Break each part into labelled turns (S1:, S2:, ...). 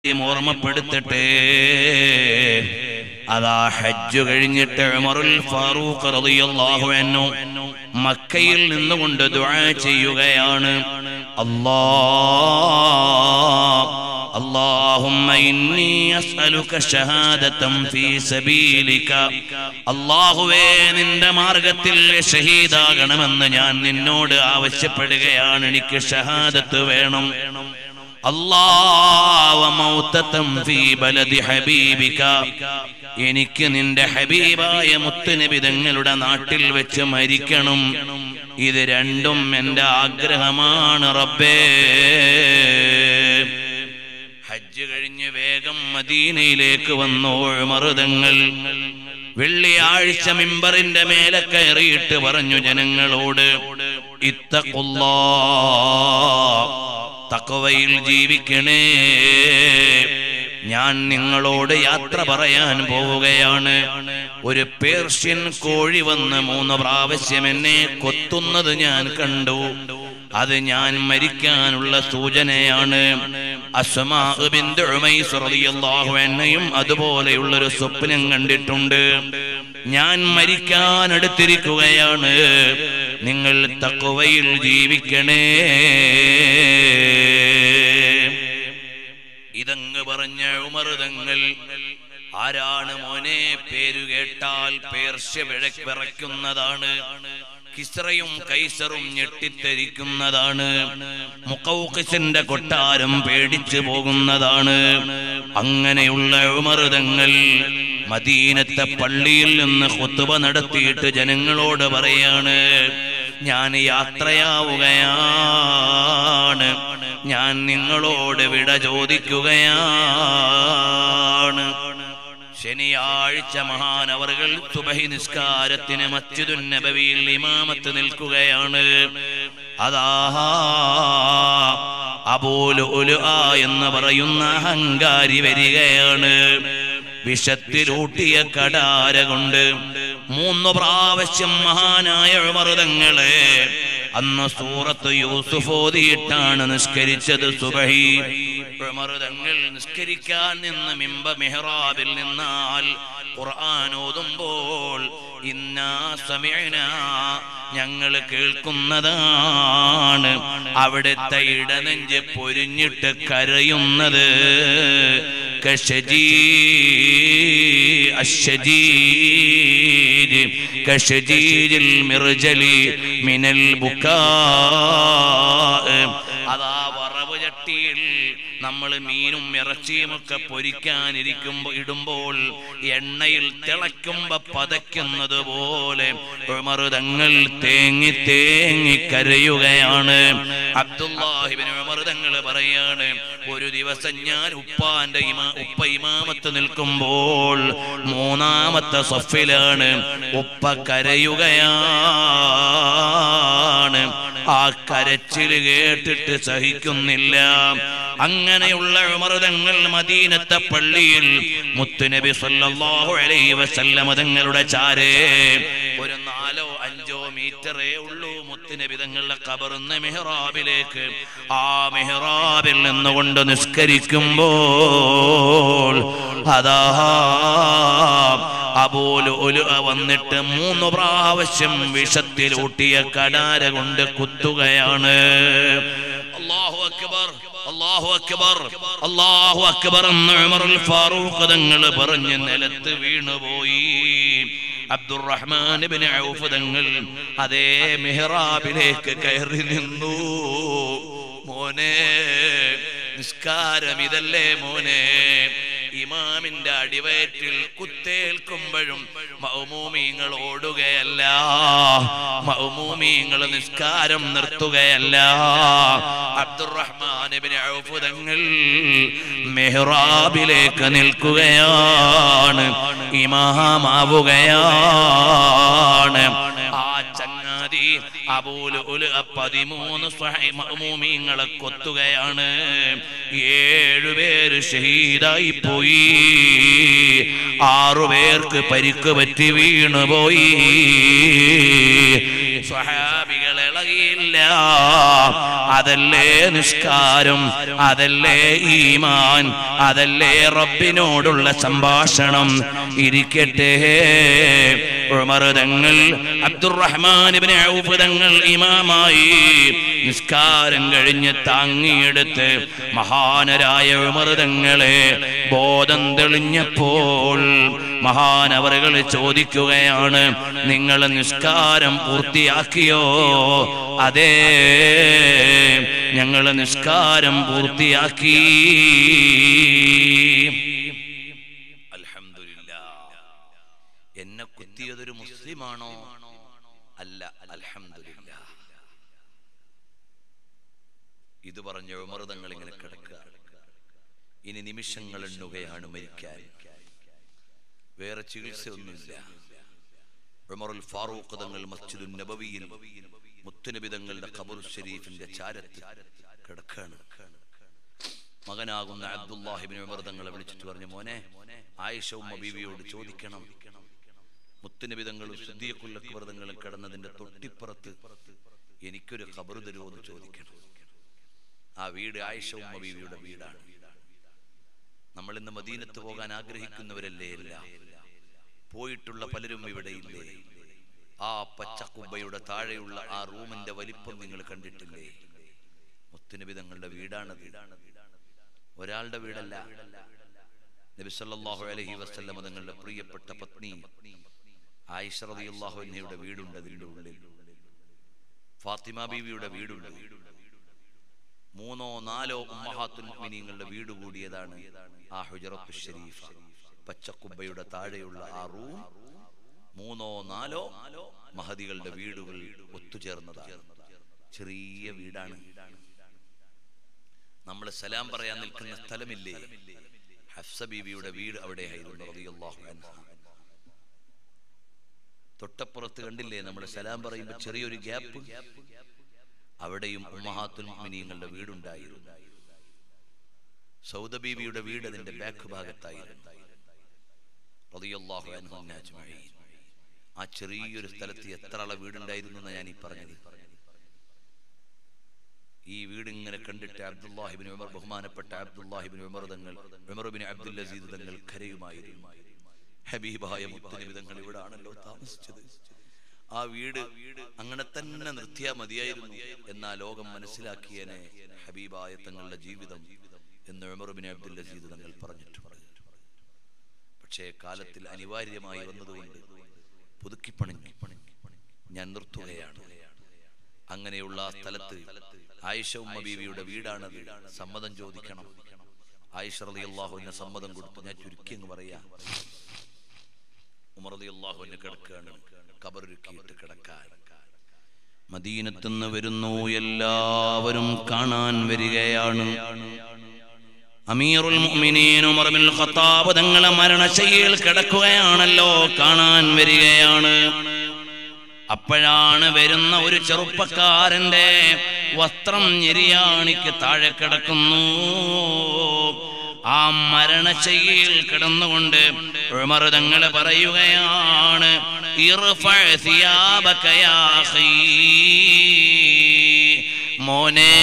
S1: ഓർമ്മപ്പെടുത്തട്ടെ അതാ ഹജ്ജ് കഴിഞ്ഞിട്ട് ഉമറുൽ ഫാറൂഖ് റളിയല്ലാഹു അൻഹു മക്കയിൽ നിന്നുകൊണ്ട് ദുആ ചെയ്യുകയാണ് അല്ലാ اللهم إني أسألك شهادة في سبيلك അള്ളാഹുവേ നിന്റെ മാർഗത്തിൽ ഷഹീദാകണമെന്ന് ഞാൻ നിന്നോട് ആവശ്യപ്പെടുകയാണ് എനിക്ക് ഷഹാദത്ത് വേണം അള്ളാഹുത്തം എനിക്ക് നിന്റെ ഹബീബായ മുത്തുനബിതങ്ങളുടെ നാട്ടിൽ വെച്ച് മരിക്കണം ഇത് രണ്ടും എന്റെ ആഗ്രഹമാണ് റബ്ബേ ഹജ്ജ് കഴിഞ്ഞ് വേഗം മദീനയിലേക്ക് വന്നു മറുതങ്ങൾ വെള്ളിയാഴ്ച മിമ്പറിന്റെ മേലെ കയറിയിട്ട് പറഞ്ഞു ജനങ്ങളോട് ഇത്തക്കുള്ളാ തക്കവയിൽ ജീവിക്കണേ ഞാൻ നിങ്ങളോട് യാത്ര പറയാൻ പോവുകയാണ് ഒരു പേർഷ്യൻ കോഴി വന്ന് മൂന്ന് പ്രാവശ്യം എന്നെ കൊത്തുന്നത് ഞാൻ കണ്ടു അത് ഞാൻ മരിക്കാനുള്ള സൂചനയാണ് അസ്മാഹുബിന്ദുമയും അതുപോലെയുള്ളൊരു സ്വപ്നം കണ്ടിട്ടുണ്ട് ഞാൻ മരിക്കാൻ അടുത്തിരിക്കുകയാണ് നിങ്ങൾ തക്കുവയിൽ ജീവിക്കണേ ഇതങ്ങ് പറഞ്ഞ ഉമർതങ്ങൾ ആരാണ് മോനെ പേരു കേട്ടാൽ പേർഷ്യ വിഴ- വിറയ്ക്കുന്നതാണ് കിസ്രയും കൈസറും ഞെട്ടിത്തെരിക്കുന്നതാണ് മുക്കൗക്കിസിന്റെ കൊട്ടാരം പേടിച്ചു പോകുന്നതാണ് അങ്ങനെയുള്ള ഉമർതങ്ങൾ മദീനത്തെ പള്ളിയിൽ നിന്ന് ഹുത്തുബ നടത്തിയിട്ട് ജനങ്ങളോട് പറയാണ് ഞാൻ യാത്രയാവുകയാണ് ഞാൻ നിങ്ങളോട് വിട ചോദിക്കുകയാണ് ശനിയാഴ്ച മഹാനവറുകൾ സുബഹി നിസ്കാരത്തിന് മസ്ജിദുൻ നബവിയിൽ ഇമാമത്ത് നിൽക്കുകയാണ് അതാ അബൂലു എന്ന് പറയുന്ന അഹങ്കാരി വരികയാണ് വിഷത്തിലൂട്ടിയ കടാര കൊണ്ട് മൂന്ന് പ്രാവശ്യം മഹാനായ മറുതങ്ങളെ അന്ന് സൂറത്ത് യൂസുഫ് ഓതിയിട്ടാണ് നിസ്കരിച്ചത് സുബഹി മറുതങ്ങൾ നിസ്കരിക്കാൻ നിന്ന് മിമ്പ മെഹ്റാബിൽ നിന്നാൽ ഖുർആൻ ഓതുമ്പോൾ ഇന്നാ സമയന ഞങ്ങൾ കേൾക്കുന്നതാണ് അവിടുത്തെ ഇടനെഞ്ച് പൊരിഞ്ഞിട്ട് കരയുന്നത് കഷജീ الشجير كشجير المرجل من البكاء അതാ വറവ് ചട്ടിയിൽ നമ്മൾ മീനും ഇറച്ചിയും ഒക്കെ പൊരിക്കാനിരിക്കുമ്പോ ഇടുമ്പോൾ എണ്ണയിൽ തിളയ്ക്കുമ്പോ പതയ്ക്കുന്നത് പോലെ ഉമറുതങ്ങൾ തേങ്ങി തേങ്ങി കരയുകയാണ് അബ്ദുല്ലാഹിബിന് ഉമറുതങ്ങൾ പറയാണ് ഒരു ദിവസം ഞാൻ ഉപ്പാന്റെ ഇമാ ഉപ്പ ഇമാമത്ത് നിൽക്കുമ്പോൾ മൂന്നാമത്തെ സഫിലാണ് ഉപ്പ കരയുകയാണ് ആ കരച്ചിൽ കേട്ടിട്ട് സഹിക്കുന്നില്ല അങ്ങനെയുള്ള ഉമർതങ്ങൾ മദീനത്തെ പള്ളിയിൽ മുത്തുനബി സല്ലല്ലാഹു അലൈഹി വസല്ലമ തങ്ങളുടെ ചാരേ ഒരു നാലോ അഞ്ചോ മീറ്ററേ ഉള്ളൂ മുത്തുനബി തങ്ങളുടെ കബറുന്ന മെഹ്റാബിലേക്ക് ആ മെഹ്റാബിൽ നിന്നുകൊണ്ട് നിസ്കരിക്കുമ്പോൾ അതാ അപോലു ഒലു വന്നിട്ട് മൂന്ന് പ്രാവശ്യം വിഷത്തിലൂട്ടിയ കടാര കൊണ്ട് കുത്തുകയാണ് അല്ലാഹു അക്ബർ അല്ലാഹു അക്ബർ അല്ലാഹു അക്ബർ എന്ന് ഉമറുൽ ഫാറൂഖ് തങ്ങൾ പറഞ്ഞ് നിലത്ത് വീണുപോയി അബ്ദുറഹ്മാൻ ഇബ്നു ഔഫ് തങ്ങൾ അതേ മെഹ്റാബിലേക്ക് കയറി നിന്നു മോനെ നിസ്കാരം ഇതല്ലേ മോനെ ഇമാമിന്റെ അടിവയറ്റിൽ കുത്തേൽക്കുമ്പോഴും മൗമൂമിങ്ങൾ ഓടുകയല്ല മൗമൂമിങ്ങൾ നിസ്കാരം നിർത്തുകയല്ല അബ്ദുറഹ്മാൻ ഇബ്നു ഔഫ് തങ്ങൾ മെഹ്റാബിലേക്ക് നിൽക്കുകയാണ് ഇമാമാവുകയാണ് ആ ചങ്ങാതി അബൂല് ഉല് പതിമൂന്ന് സ്വഹൈ മഅ്മൂമീങ്ങളെ കൊത്തുകയാണ് ഏഴുപേര് ഷഹീദായി പോയി ആറുപേർക്ക് പരിക്ക് പറ്റി വീണുപോയി സ്വഹാബികൾ ഇളകി വിളയില്ല അതല്ലേ നിസ്കാരം അതല്ലേ ഈമാൻ അതല്ലേ റബ്ബിനോടുള്ള സംഭാഷണം ഇരിക്കട്ടെ ഉമർ തങ്ങൾ അബ്ദുറഹ്മാൻ ഇബ്നു ഔഫ് തങ്ങൾ ഇമാമായി നിസ്കാരം കഴിഞ്ഞ് താങ്ങിയെടുത്ത് മഹാനരായ ഉമർ തങ്ങളെ ബോധം തെളിഞ്ഞപ്പോൾ മഹാനവറുകൾ ചോദിക്കുകയാണ് നിങ്ങൾ നിസ്കാരം പൂർത്തിയാക്കിയോ അതേ ഞങ്ങൾ നിസ്കാരം പൂർത്തിയാക്കി അൽഹംദുലില്ലാ എന്നെ കുത്തിയതൊരു മുസ്ലിമാണോ അല്ല അൽഹംദുലില്ലാ ഇത് പറഞ്ഞ ഉമർതങ്ങൾ ഇങ്ങനെ കിടക്കുക ഇനി നിമിഷങ്ങൾ എണ്ണുകയാണ് മരിക്കാൻ വേറെ ചികിത്സയൊന്നുമില്ല ഉമറുൽ ഫാറൂഖ് തങ്ങൾ മസ്ജിദുൻ നബവിയിൽ മുത്തുനബി തങ്ങളുടെ ഖബർ ഷരീഫിന്റെ ചാരത്ത് കിടക്കാണ് മകനാകുന്ന അബ്ദുല്ലാഹിബിൻ ഉമർ തങ്ങളെ വിളിച്ചിട്ട് പറഞ്ഞു മോനെ ആയിഷ ഉമ്മ ബീവിയോട് ചോദിക്കണം മുത്തുനബി തങ്ങളും സുദ്ദീഖുൽ അക്ബർ തങ്ങളും കിടന്നതിന്റെ തൊട്ടിപ്പുറത്ത് എനിക്കൊരു ഖബർ തരുമോ എന്ന് ചോദിക്കണം ആ വീട് ആയിഷ ഉമ്മ ബീവിയുടെ വീടാണ് നമ്മൾ ഇന്ന് മദീനത്ത് പോകാൻ ആഗ്രഹിക്കുന്നവരല്ലേ എല്ലാം പോയിട്ടുള്ള പലരും ഇവിടെ ഇല്ലേ ആ പച്ചക്കുബയുടെ താഴെയുള്ള ആ റൂമിന്റെ വലിപ്പം നിങ്ങൾ കണ്ടിട്ടില്ലേ മുത്തുനബി തങ്ങളുടെ വീടാണത് ഒരാളുടെ വീടല്ല നബി സല്ലല്ലാഹു അലൈഹി വസല്ലമ തങ്ങളുടെ പ്രിയപ്പെട്ട പത്നി ആയിഷ റളിയല്ലാഹു അൻഹയുടെ വീടുണ്ട് അതിന്റെ ഉള്ളിൽ ഫാത്തിമ ബീവിയുടെ വീടുണ്ട് മൂന്നോ നാലോ ഉമ്മഹാത്തുൽ മുഅ്മിനീങ്ങളുടെ വീട് കൂടിയതാണ് ആ ഹുജറത്തു ഷരീഫ് പച്ചക്കുബയുടെ താഴെയുള്ള ആ റൂം മൂന്നോ നാലോ മഹദികളുടെ വീടുകൾ ഒത്തുചേർന്നതാണ് ചെറിയ വീടാണ് നമ്മൾ സലാം പറയാൻ നിൽക്കുന്ന സ്ഥലമില്ലേ ഹഫ്സ ബീവിയുടെ വീട് അവിടെ ആയിരുന്നു റളിയല്ലാഹു അൻഹ തൊട്ടപ്പുറത്ത് കണ്ടില്ലേ നമ്മൾ സലാം പറയുമ്പോൾ ചെറിയൊരു ഗ്യാപ്പ് അവിടെയും ഉമ്മഹാത്തുൽ മുഅ്മിനീങ്ങളുടെ വീടുണ്ടായിരുന്നു സൗദ ബീവിയുടെ വീട് അതിന്റെ ബാക്ക് ഭാഗത്തായിരുന്നു റളിയല്ലാഹു അൻഹും അജ്മഈൻ. ആ ചെറിയൊരു സ്ഥലത്ത് എത്ര ആളെ വീടുണ്ടായിരുന്നു എന്ന് ഞാൻ ഈ പറഞ്ഞത് ഈ വീട് ഇങ്ങനെ കണ്ടിട്ട് അബ്ദുല്ലാഹിബിൻ ഉമർ ബഹുമാനപ്പെട്ട അബ്ദുല്ലാഹിബിൻ ഉമർ തങ്ങൾ ഉമർബിൻ അബ്ദുൽ അസീദ് തങ്ങൾ കരയുമായിരുന്നു ഹബീബായ മുത്തനബി തങ്ങൾ ഇവിടെ ആണല്ലോ താമസിച്ചത് ആ വീട് അങ്ങനെ തന്നെ നിർത്തിയാ മതിയായിരുന്നു എന്നാ ലോകം മനസ്സിലാക്കിയനെ ഹബീബായ തങ്ങളുടെ ജീവിതം എന്ന് ഉമർബിൻ അബ്ദുൽ അസീദ് തങ്ങൾ പറഞ്ഞിട്ടുണ്ട് പക്ഷേ കാലത്തിൽ അനിവാര്യമായി വന്നതുകൊണ്ട് പുതുക്കിപ്പണിഞ്ഞു ഞാൻ നിർത്തുകയാണ് അങ്ങനെയുള്ള ആ സ്ഥലത്ത് ആയിഷ ഉമ്മ ബീവിയുടെ വീടാണത് സമ്മതം ചോദിക്കണം ആയിഷ റളിയല്ലാഹുവിന് സമ്മതം കൊടുത്തു ഞാൻ ചുരുക്കി അങ്ങ് പറയാ ഉമർ റളിയല്ലാഹുവിന് കിടക്കുകയാണ് കബറൊരുക്കിയിട്ട് കിടക്കാൻ മദീനത്തുനിന്ന് വരുന്നു എല്ലാവരും കാണാൻ വരികയാണ് അമീറുൽ മുഅ്മിനീൻ ഉമർ ബിൻ ഖത്താബ് തങ്ങളെ മരണശയ്യയിൽ കിടക്കുകയാണല്ലോ കാണാൻ വരികയാണ് അപ്പോഴാണ് വരുന്ന ഒരു ചെറുപ്പക്കാരന്റെ വസ്ത്രം ഞെരിയാണിക്ക് താഴെ കിടക്കുന്നു ആ മരണശയ്യയിൽ കിടന്നുകൊണ്ട് ഉമർ തങ്ങൾ പറയുകയാണ് ഇർഫഅ സിയാബക യാ അഖീ. മോനെ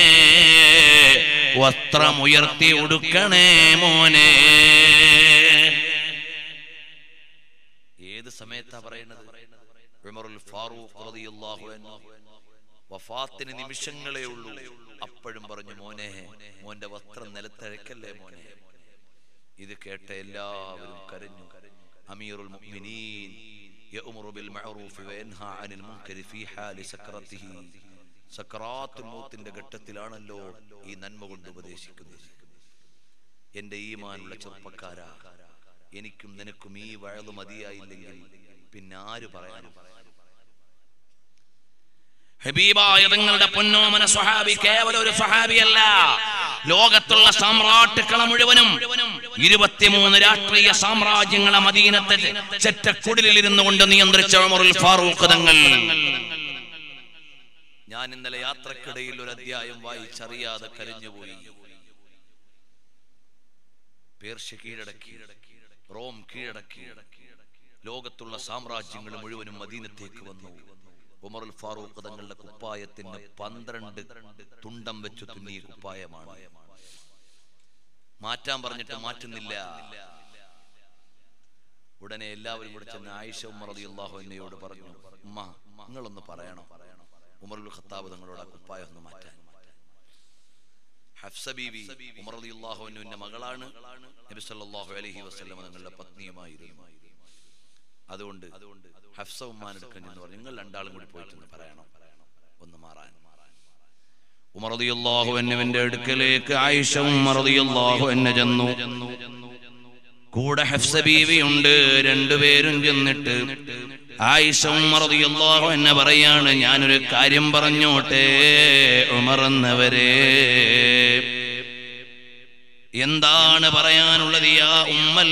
S1: വസ്ത്രമുയർത്തി ഉടുക്കണേ മോനെ ഏത് സമയത്താ പറയുന്നത് ഉമറുൽ ഫാറൂഖ് റളിയല്ലാഹു അൻഹു വഫാത്തിന് നിമിഷങ്ങളേ ഉള്ളൂ അപ്പോഴും പറഞ്ഞു മോനെ മോന്റെ വസ്ത്രം നിലത്തഴക്കല്ലേ മോനെ ഇത് കേട്ട എല്ലാവരും കരഞ്ഞു അമീറുൽ മുഅ്മിനീൻ يأمر بالمعروف وينهى عن المنكر في حال سكرته സക്കറാത്തുൽ മൗത്തിന്റെ ഘട്ടത്തിലാണല്ലോ ഈ നന്മ കൊണ്ട് ഉപദേശിക്കുന്നത് എന്റെ ഈമാനുള്ള ചെറുപ്പക്കാരാ എനിക്കും നിനക്കും ഈ വഴത് മതിയായില്ലെങ്കിൽ പിന്നെ ആര് പറയാനും ഹബീബായ തങ്ങളുടെ പൊന്നോമന സ്വഹാബി കേവലം ഒരു സ്വഹാബിയല്ല ലോകത്തുള്ള സാമ്രാട്ടുക്കളെ മുഴുവനും ഇരുപത്തിമൂന്ന് രാഷ്ട്രീയ സാമ്രാജ്യങ്ങളെ മദീനത്തെ ചെറ്റക്കുടിലിൽ ഇരുന്നു കൊണ്ട് നിയന്ത്രിച്ച ഉമറുൽ ഫാറൂഖ് തങ്ങൾ ഞാൻ ഇന്നലെ യാത്രക്കിടയിൽ ഒരു അധ്യായം വായിച്ചറിയാതെ കരഞ്ഞുപോയി പേർഷ്യ കീഴടക്കി റോം കീഴടക്കി ലോകത്തുള്ള സാമ്രാജ്യങ്ങൾ മുഴുവനും മദീനത്തേക്ക് വന്നു ഉമറുൽ ഫാറൂഖ് തങ്ങളുടെ കുപ്പായത്തിന് പന്ത്രണ്ട് തുണ്ടം വെച്ച് തുന്നിയ കുപ്പായമാണ് മാറ്റാൻ പറഞ്ഞിട്ട് മാറ്റുന്നില്ല ഉടനെ എല്ലാവരും കൂടെ ചെന്ന് ആയിഷ ഉമർ റളിയല്ലാഹു അൻഹയോട് പറഞ്ഞു ഉമ്മ നിങ്ങളൊന്ന് പറയണം ഉമറുൽ ഖത്താബ് തങ്ങളോട് ആ കുപ്പായം ഒന്ന് മാറ്റാൻ ഹഫ്സ ബീവി ഉമർ റളിയല്ലാഹു അൻഹുവിന്റെ മകളാണ് നബി സല്ലല്ലാഹു അലൈഹി വസല്ലം തങ്ങളുടെ പത്നിയുമായിരുന്നു അതുകൊണ്ട് ഹഫ്സ ഉമ്മാനെടുക്കാൻ എന്ന് പറഞ്ഞു നിങ്ങൾ രണ്ടാളും കൂടി പോയിട്ടൊന്ന് പറയണം ഒന്ന് മാറാൻ ഉമർ റളിയല്ലാഹു അൻഹുവിന്റെ അടുക്കലേക്ക് ആയിഷ ഉമർ റളിയല്ലാഹു അൻഹ ചെന്നു കൂടെ ഹഫ്സ ബീവിയുണ്ട് രണ്ടുപേരും ചെന്നിട്ട് ആയിഷ ഉമർ റളിയല്ലാഹു അൻഹ പറയാണ് ഞാനൊരു കാര്യം പറഞ്ഞോട്ടെ ഉമർ എന്നവരെ എന്താണ് പറയാനുള്ളത് യാ ഉമ്മൽ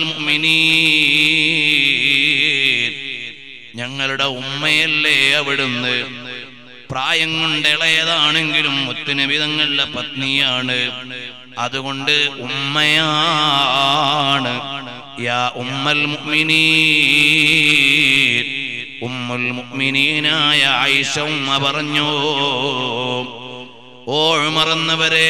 S1: മുഅ്മിനീൻ ഞങ്ങളുടെ ഉമ്മയല്ലേ അവിടുന്ന് പ്രായം കൊണ്ട് ഇളയതാണെങ്കിലും മുത്തുനബി തങ്ങളുടെ പത്നിയാണ് അതുകൊണ്ട് ഉമ്മയാണ് യാ ഉമ്മൽ മുഅ്മിനീൻ ഉമ്മുൽ മുഅ്മിനീനായ ആയിഷ ഉമ്മ പറഞ്ഞു ഓ മറന്നവരെ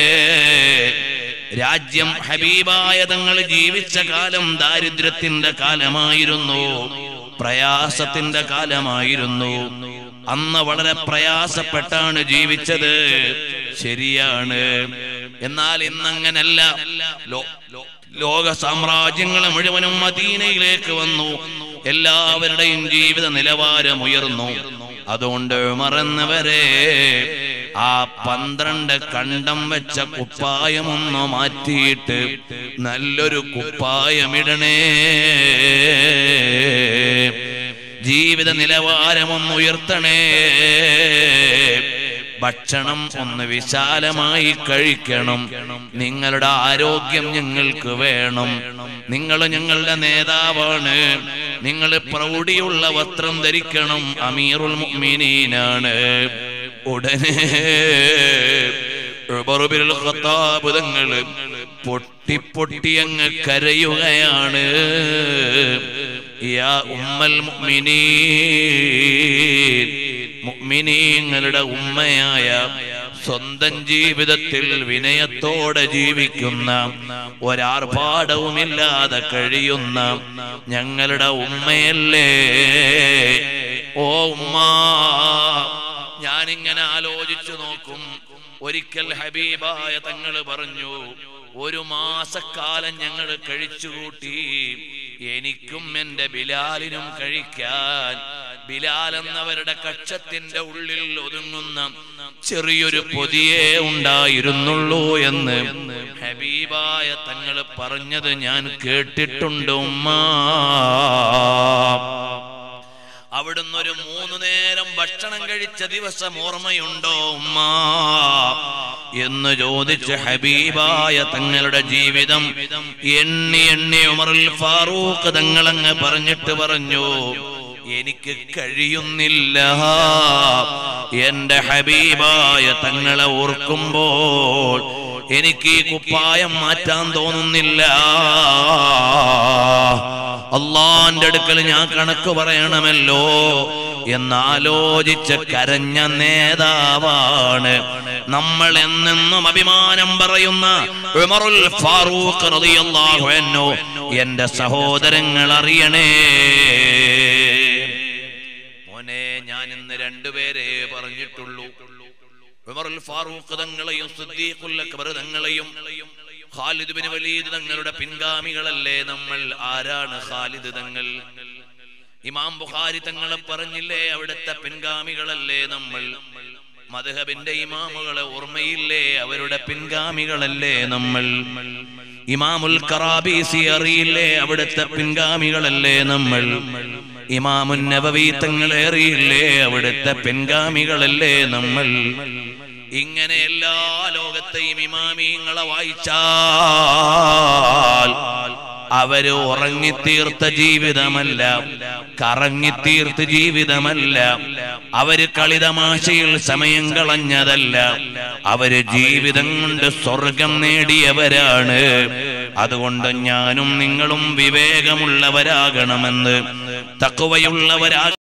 S1: രാജ്യം ഹബീബായ തങ്ങൾ ജീവിച്ച കാലം ദാരിദ്ര്യത്തിന്റെ കാലമായിരുന്നു പ്രയാസത്തിന്റെ കാലമായിരുന്നു അന്ന് വളരെ പ്രയാസപ്പെട്ടാണ് ജീവിച്ചത് ശരിയാണ് എന്നാൽ ഇന്നങ്ങനല്ല ലോ- ലോ- ലോക സാമ്രാജ്യങ്ങൾ മുഴുവനും മദീനയിലേക്ക് വന്നു എല്ലാവരുടെയും ജീവിത നിലവാരം ഉയർന്നു അതുകൊണ്ട് മറന്നവരെ ആ പന്ത്രണ്ട് കണ്ടം വെച്ച കുപ്പായമൊന്ന് മാറ്റിയിട്ട് നല്ലൊരു കുപ്പായമിടണേ ജീവിത നിലവാരമൊന്ന് ഉയർത്തണേ ഭക്ഷണം ഒന്ന് വിശാലമായി കഴിക്കണം നിങ്ങളുടെ ആരോഗ്യം ഞങ്ങൾക്ക് വേണം നിങ്ങൾ ഞങ്ങളുടെ നേതാവാണ് നിങ്ങൾ പ്രൗഢിയുള്ള വസ്ത്രം ധരിക്കണം അമീറുൽ മുഅ്മിനീനാണ് ഉടനെ ഉമറുബിനുൽ ഖത്താബ് തങ്ങള് പൊട്ടി പൊട്ടി അങ്ങ് കരയുകയാണ് യാ ഉമ്മൽ മുഅ്മിനീൻ മുഅ്മിനീങ്ങളുടെ ഉമ്മയായ സ്വന്തം ജീവിതത്തിൽ വിനയത്തോടെ ജീവിക്കുന്ന ഒരാർഭാടവുമില്ലാതെ കഴിയുന്ന ഞങ്ങളുടെ ഉമ്മയല്ലേ ഓ ഉമ്മ ഞാനിങ്ങനെ ആലോചിച്ചു നോക്കും ഒരിക്കൽ ഹബീബായ തങ്ങൾ പറഞ്ഞു ഒരു മാസക്കാലം ഞങ്ങൾ കഴിച്ചുകൂട്ടി എനിക്കും എന്റെ ബിലാലിനും കഴിക്കാൻ ബിലാൽ എന്നവരുടെ കക്ഷത്തിന്റെ ഉള്ളിൽ ഒതുങ്ങുന്ന ചെറിയൊരു പൊതിയേ ഉണ്ടായിരുന്നുള്ളൂ എന്ന് ഹബീബായ തങ്ങൾ പറഞ്ഞത് ഞാൻ കേട്ടിട്ടുണ്ട് ഉമ്മ അവിടുന്ന് ഒരു മൂന്നു നേരം ഭക്ഷണം കഴിച്ച ദിവസം ഓർമ്മയുണ്ടോ ഉമ്മ എന്ന് ചോദിച്ച് ഹബീബായ തങ്ങളുടെ ജീവിതം എണ്ണി എണ്ണി ഉമറുൽ ഫാറൂഖ് തങ്ങളങ്ങ് പറഞ്ഞിട്ട് പറഞ്ഞു എനിക്ക് കഴിയുന്നില്ല എന്റെ ഹബീബായ തങ്ങളെ ഓർക്കുമ്പോൾ എനിക്ക് ഈ കുപ്പായം മാറ്റാൻ തോന്നുന്നില്ല അള്ളാന്റെ അടുക്കൽ ഞാൻ കണക്ക് പറയണമല്ലോ എന്നാലോചിച്ച് കരഞ്ഞ നേതാവാണ് നമ്മൾ എന്നെന്നും അഭിമാനം പറയുന്ന ഉമറുൽ ഫാറൂഖ് റളിയല്ലാഹു അൻഹു എന്റെ സഹോദരങ്ങൾ അറിയണേ മോനെ ഞാൻ ഇന്ന് രണ്ടുപേരെ പറഞ്ഞിട്ടുള്ളൂ ഉമറുൽ ഫാറൂഖ് തങ്ങളെയും സിദ്ദീഖുൽ അക്ബർ തങ്ങളെയും ഖാലിദ് ബിൻ വലീദ് തങ്ങളുടെ പിൻഗാമികളല്ലേ നമ്മൾ ആരാണ് ഖാലിദ് തങ്ങൾ ഇമാം ബുഖാരി തങ്ങളെ പറഞ്ഞില്ലേ അവിടുത്തെ പിൻഗാമികളല്ലേ നമ്മൾ മദ്ഹബിന്റെ ഇമാമുകളെ ഓർമ്മയില്ലേ അവരുടെ പിൻഗാമികളല്ലേ നമ്മൾ ഇമാമുൽ കറാബീസി അറിയില്ലേ അവിടുത്തെ പിൻഗാമികളല്ലേ നമ്മൾ ഇമാമുൻ നബവി തങ്ങളെ അറിയില്ലേ അവിടുത്തെ പിൻഗാമികളല്ലേ നമ്മൾ ഇങ്ങനെ എല്ലാ ലോകത്തെയും ഇമാമീങ്ങളെ വായിച്ചാൽ അവര് ഉറങ്ങിത്തീർത്ത ജീവിതമല്ല കറങ്ങിത്തീർത്ത ജീവിതമല്ല അവര് കളിതമാശയിൽ സമയം കളഞ്ഞതല്ല അവര് ജീവിതം കൊണ്ട് സ്വർഗം നേടിയവരാണ് അതുകൊണ്ട് ഞാനും നിങ്ങളും വിവേകമുള്ളവരാകണമെന്ന് തക്കവയുള്ളവരാ